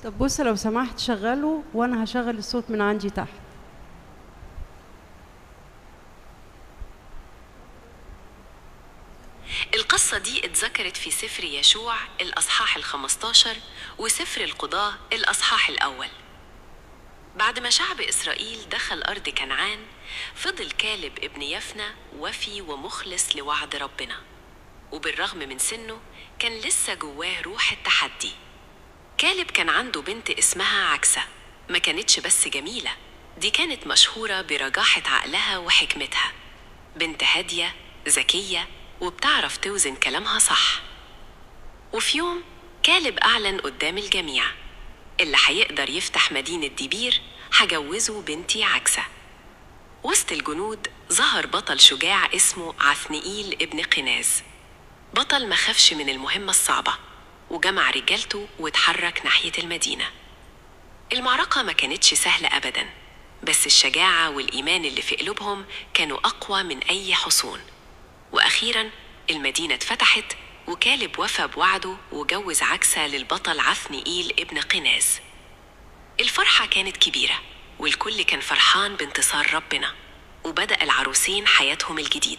طب بص لو سمحت شغله وانا هشغل الصوت من عندي تحت القصة دي اتذكرت في سفر يشوع الأصحاح الخمستاشر وسفر القضاة الأصحاح الأول بعد ما شعب إسرائيل دخل أرض كنعان فضل كالب ابن يفنى وفي ومخلص لوعد ربنا وبالرغم من سنه كان لسه جواه روح التحدي كالب كان عنده بنت اسمها عكسة ما كانتش بس جميلة دي كانت مشهورة برجاحة عقلها وحكمتها بنت هادية ذكية وبتعرف توزن كلامها صح وفي يوم كالب أعلن قدام الجميع اللي هيقدر يفتح مدينة ديبير هجوزه بنتي عكسة وسط الجنود ظهر بطل شجاع اسمه عثنئيل ابن قناز بطل ما خافش من المهمة الصعبة وجمع رجالته واتحرك ناحية المدينة المعركة ما كانتش سهلة أبدا بس الشجاعة والإيمان اللي في قلوبهم كانوا أقوى من أي حصون وأخيرا المدينة اتفتحت وكالب وفى بوعده وجوز عكسة للبطل عثنئيل ابن قناز الفرحة كانت كبيرة والكل كان فرحان بانتصار ربنا وبدأ العروسين حياتهم الجديدة